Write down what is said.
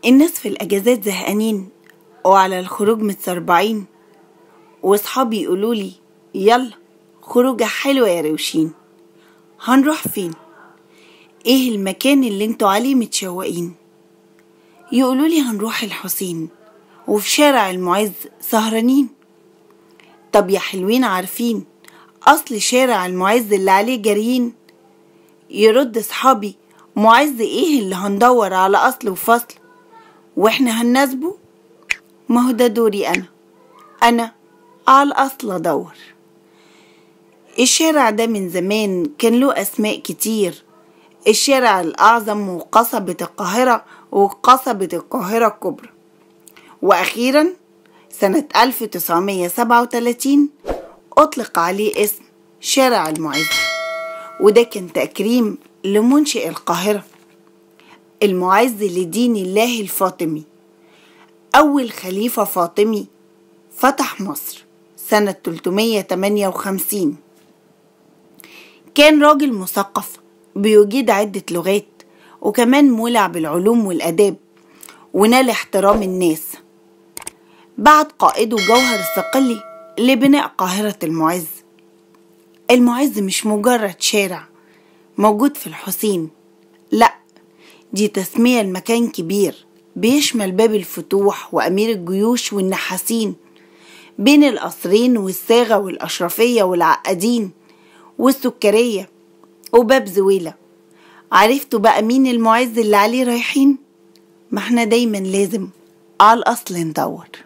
الناس في الأجازات زهقانين وعلى الخروج متسربعين وصحابي يقولولي يلا خروجة حلوة يا روشين هنروح فين؟ ايه المكان اللي انتوا عليه متشوقين؟ يقولولي هنروح الحسين وفي شارع المعز سهرانين طب يا حلوين عارفين أصل شارع المعز اللي عليه جاريين يرد صحابي معز ايه اللي هندور على أصل وفصل واحنا هنناسبه ما هو ده دوري أنا أنا على الأصل أدور الشارع ده من زمان كان له أسماء كتير الشارع الأعظم وقصبة القاهرة وقصبة القاهرة الكبرى وأخيرا سنة 1937 أطلق عليه اسم شارع المعز وده كان تكريم لمنشئ القاهرة المعز لدين الله الفاطمي أول خليفة فاطمي فتح مصر سنة 358 كان راجل مثقف بيجيد عدة لغات وكمان مولع بالعلوم والآداب ونال احترام الناس بعت قائده جوهر الصقلي لبناء قاهرة المعز المعز مش مجرد شارع موجود في الحسين لأ دي تسمية لمكان كبير بيشمل باب الفتوح وأمير الجيوش والنحاسين بين القصرين والساغة والأشرفية والعقادين والسكرية وباب زويلة عرفتوا بقى مين المعز اللي عليه رايحين؟ ما احنا دايما لازم على الأصل ندور